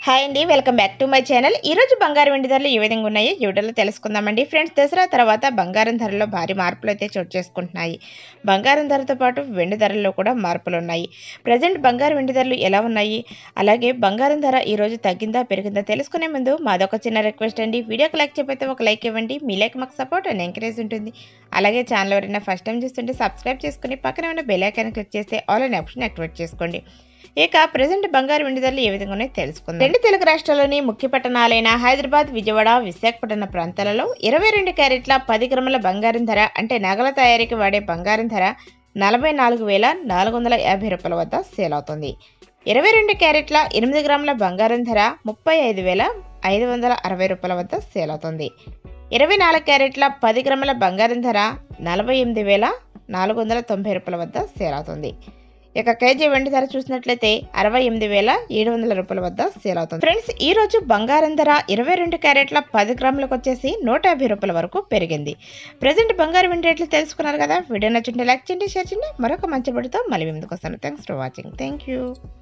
hi అండి welcome back to my channel ఈ రోజు బంగారం వెండి ధరలు ఏ విధంగా ఉన్నాయో ఈ వీడియోలో తెలుసుకుందామండి ఫ్రెండ్స్ దసరా తర్వాత బంగారం ధరలో భారీ మార్పులు అయితే చోటు చేసుకుంటున్నాయి బంగారం ధరతో పాటు వెండి ధరల్లో కూడా మార్పులు ఉన్నాయి ప్రజెంట్ బంగారం వెండి ధరలు ఎలా ఉన్నాయి అలాగే బంగారం ధర ఈ రోజు తగ్గిందా పెరిగిందా తెలుసుకునే ముందు మాదొక చిన్న రిక్వెస్ట్ అండి వీడియోకి లైక్ చెప్పైతే ఒక లైక్ ఇవ్వండి మీ లైక్ మాకు సపోర్ట్ అండ్ ఎంకరేజ్ ఉంటుంది అలాగే ఛానల్ ఎవరైనా ఫస్ట్ టైం చూస్తుంటే సబ్స్క్రైబ్ చేసుకుని పక్కన ఉన్న బెల్ ఐకాన్ క్లిక్ చేస్తే ఆల్ అనే ఆప్షన్ యాక్టివేట్ చేసుకోండి ఇక ప్రజెంట్ బంగారు వెండి ధరలు ఏ విధంగా ఉన్నాయో తెలుసుకుందాం రెండు తెలుగు రాష్ట్రాల్లోని ముఖ్య పట్టణాలైన హైదరాబాద్ విజయవాడ విశాఖపట్నం ప్రాంతాలలో ఇరవై రెండు క్యారెట్ల పది గ్రాముల బంగారం ధర అంటే నగల తయారీకి వాడే బంగారం ధర నలభై నాలుగు వేల నాలుగు వందల యాభై రూపాయల వద్ద సేల్ అవుతుంది ఇరవై రెండు క్యారెట్ల ఎనిమిది గ్రాముల బంగారం ధర ముప్పై ఐదు వేల ఐదు వందల అరవై రూపాయల వద్ద సేల్ అవుతుంది ఇరవై నాలుగు క్యారెట్ల పది గ్రాముల బంగారం ధర నలభై ఎనిమిది వేల నాలుగు వందల తొంభై రూపాయల వద్ద సేల్ అవుతుంది ఇక కేజీ వెండి ధర చూసినట్లయితే అరవై ఎనిమిది వేల ఏడు వందల రూపాయల వద్ద సేల్ అవుతుంది ఫ్రెండ్స్ ఈ రోజు బంగారం ధర ఇరవై రెండు క్యారెట్ల పది గ్రాములకు వచ్చేసి నూట యాభై రూపాయల వరకు పెరిగింది ప్రజెంట్ బంగారం వెండి రేట్లు తెలుసుకున్నారు కదా వీడియో నచ్చుంటే లైక్ చేయండి షేర్ చేయండి మరొక మంచి బడితో మళ్ళీ ముందుకు వస్తాను thanks for watching thank you